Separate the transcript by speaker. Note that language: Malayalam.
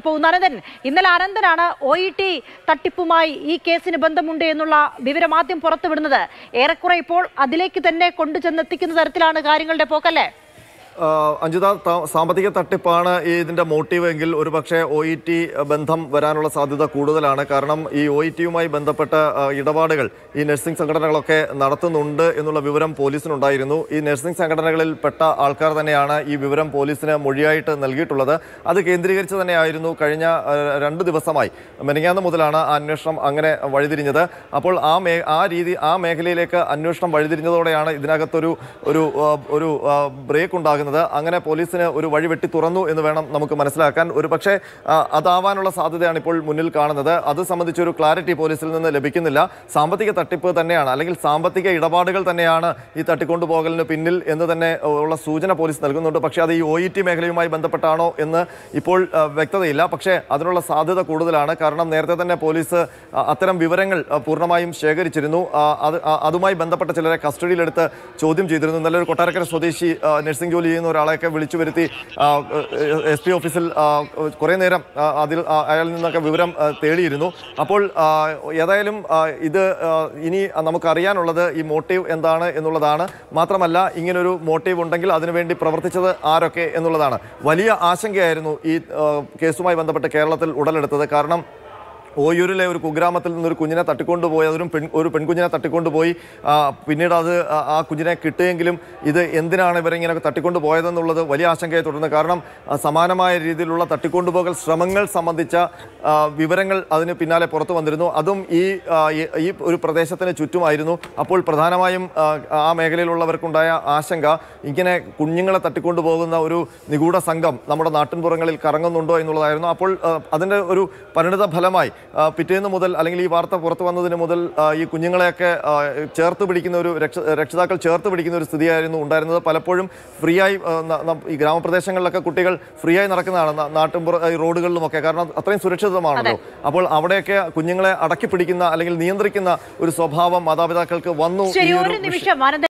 Speaker 1: പോകുന്നു അനന്തൻ ഇന്നലെ അനന്തനാണ് ഒ ഇ ടി തട്ടിപ്പുമായി ഈ കേസിന് ബന്ധമുണ്ട് എന്നുള്ള വിവരം ആദ്യം പുറത്തുവിടുന്നത് ഏറെക്കുറെ ഇപ്പോൾ അതിലേക്ക് തന്നെ കൊണ്ടുചെന്നെത്തിക്കുന്ന തരത്തിലാണ് കാര്യങ്ങളുടെ പോക്കല്ലേ
Speaker 2: ആ, അഞ്ജിത ത- സാമ്പത്തിക തട്ടിപ്പാണ് ഈ ഇതിന്റെ മോട്ടീവ് എങ്കിൽ ഒരുപക്ഷെ ഒ ഇ ടി ബന്ധം വരാനുള്ള സാധ്യത കൂടുതലാണ് കാരണം ഈ ഒ ഇ ടിയുമായി ബന്ധപ്പെട്ട ആ, ഇടപാടുകൾ ഈ നഴ്സിംഗ് സംഘടനകളൊക്കെ നടത്തുന്നുണ്ട് എന്നുള്ള വിവരം പോലീസിനുണ്ടായിരുന്നു ഈ നഴ്സിംഗ് സംഘടനകളിൽ പെട്ട ആൾക്കാർ തന്നെയാണ് ഈ വിവരം പോലീസിന് മൊഴിയായിട്ട് നൽകിയിട്ടുള്ളത് അത് കേന്ദ്രീകരിച്ച് തന്നെയായിരുന്നു കഴിഞ്ഞ ആ, രണ്ട് ദിവസമായി മെനങ്ങാന്ന് മുതലാണ് ആ അന്വേഷണം അങ്ങനെ വഴിതിരിഞ്ഞത് അപ്പോൾ ആ മേ ആ രീതി ആ മേഖലയിലേക്ക് അന്വേഷണം വഴിതിരിഞ്ഞതോടെയാണ് ഇതിനകത്തൊരു ഒരു ആ, ഒരു ബ്രേക്ക് ഉണ്ടാകുന്നത് അങ്ങനെ പോലീസിന് ഒരു വഴി വെട്ടി തുറന്നു എന്ന് വേണം നമുക്ക് മനസ്സിലാക്കാൻ ഒരു പക്ഷേ ആ, അതാവാനുള്ള സാധ്യതയാണ് ഇപ്പോൾ മുന്നിൽ കാണുന്നത് അത് സംബന്ധിച്ചൊരു ക്ലാരിറ്റി പോലീസിൽ നിന്ന് ലഭിക്കുന്നില്ല സാമ്പത്തിക തട്ടിപ്പ് തന്നെയാണ് അല്ലെങ്കിൽ സാമ്പത്തിക ഇടപാടുകൾ തന്നെയാണ് ഈ തട്ടിക്കൊണ്ടുപോകലിന് പിന്നിൽ എന്ന് തന്നെ ഉള്ള സൂചന പോലീസ് നൽകുന്നുണ്ട് പക്ഷേ അത് ഈ ഒ ഇ ടി മേഖലയുമായി ബന്ധപ്പെട്ടാണോ എന്ന് ഇപ്പോൾ ആ, വ്യക്തതയില്ല പക്ഷേ അതിനുള്ള സാധ്യത കൂടുതലാണ് കാരണം നേരത്തെ തന്നെ പോലീസ് ആ, അത്തരം വിവരങ്ങൾ ആ, പൂർണ്ണമായും ശേഖരിച്ചിരുന്നു ആ, അത് ആ, അതുമായി ബന്ധപ്പെട്ട ചിലരെ കസ്റ്റഡിയിലെടുത്ത് ചോദ്യം ചെയ്തിരുന്നു ഇന്നലെ ഒരു കൊട്ടാരക്കര സ്വദേശി ആ, നഴ്സിംഗ് ജോലി ചെയ്യുന്ന ഒരാളെയൊക്കെ വിളിച്ചു വരുത്തി എസ് പി ഓഫീസിൽ ആ, കുറേ നേരം ആ, അതിൽ ആ, അയാളിൽ നിന്നൊക്കെ വിവരം ആ, തേടിയിരുന്നു അപ്പോൾ ആ, ഏതായാലും ആ, ഇത് ആ, ഇനി നമുക്കറിയാനുള്ളത് ഈ മോട്ടീവ് എന്താണ് എന്നുള്ളതാണ് മാത്രമല്ല ഇങ്ങനൊരു മോട്ടീവ് ഉണ്ടെങ്കിൽ അതിനുവേണ്ടി പ്രവർത്തിച്ചത് ആരൊക്കെ എന്നുള്ളതാണ് വലിയ ആശങ്കയായിരുന്നു ഈ ആ, കേസുമായി ബന്ധപ്പെട്ട് കേരളത്തിൽ ഉടലെടുത്തത് കാരണം ഓയൂരിലെ ഒരു കുഗ്രാമത്തിൽ നിന്നൊരു കുഞ്ഞിനെ തട്ടിക്കൊണ്ടുപോയി അതൊരു പെൺ ഒരു പെൺകുഞ്ഞിനെ തട്ടിക്കൊണ്ടുപോയി ആ, പിന്നീട് അത് ആ- ആ കുഞ്ഞിനെ കിട്ടുമെങ്കിലും ഇത് എന്തിനാണ് ഇവരിങ്ങനെ തട്ടിക്കൊണ്ടു പോയതെന്നുള്ളത് വലിയ ആശങ്കയെ തുടർന്ന് കാരണം ആ, സമാനമായ രീതിയിലുള്ള തട്ടിക്കൊണ്ടുപോകൽ ശ്രമങ്ങൾ സംബന്ധിച്ച ആ, വിവരങ്ങൾ അതിന് പിന്നാലെ പുറത്തു വന്നിരുന്നു അതും ഈ ആ, ഈ- ഈ ഒരു പ്രദേശത്തിന് ചുറ്റുമായിരുന്നു അപ്പോൾ പ്രധാനമായും ആ, ആ മേഖലയിലുള്ളവർക്കുണ്ടായ ആശങ്ക ഇങ്ങനെ കുഞ്ഞുങ്ങളെ തട്ടിക്കൊണ്ടുപോകുന്ന ഒരു നിഗൂഢ സംഘം നമ്മുടെ നാട്ടിൻപുറങ്ങളിൽ കറങ്ങുന്നുണ്ടോ എന്നുള്ളതായിരുന്നു അപ്പോൾ ആ, അതിൻ്റെ ഒരു പരിണിത ഫലമായി ആ, പിറ്റേന്ന് മുതൽ അല്ലെങ്കിൽ ഈ വാർത്ത പുറത്തു വന്നതിന് മുതൽ ആ, ഈ കുഞ്ഞുങ്ങളെയൊക്കെ ആ, ചേർത്ത് പിടിക്കുന്ന ഒരു രക്ഷ രക്ഷിതാക്കൾ ചേർത്ത് പിടിക്കുന്ന ഒരു സ്ഥിതിയായിരുന്നു ഉണ്ടായിരുന്നത് പലപ്പോഴും ഫ്രീ ആയി ആ, ന- ന- ഈ ഗ്രാമപ്രദേശങ്ങളിലൊക്കെ കുട്ടികൾ ഫ്രീ ആയി നടക്കുന്നതാണ് ന- നാട്ടിൻപുറ ഈ റോഡുകളിലുമൊക്കെ കാരണം അത്രയും സുരക്ഷിതമാണല്ലോ അപ്പോൾ അവിടെയൊക്കെ കുഞ്ഞുങ്ങളെ അടക്കി പിടിക്കുന്ന അല്ലെങ്കിൽ നിയന്ത്രിക്കുന്ന ഒരു സ്വഭാവം മാതാപിതാക്കൾക്ക് വന്നു
Speaker 1: ശരി
Speaker 2: ഈ
Speaker 1: ഒരു
Speaker 2: ഒരു വിഷ-
Speaker 1: നിമിഷം അനന്തൻ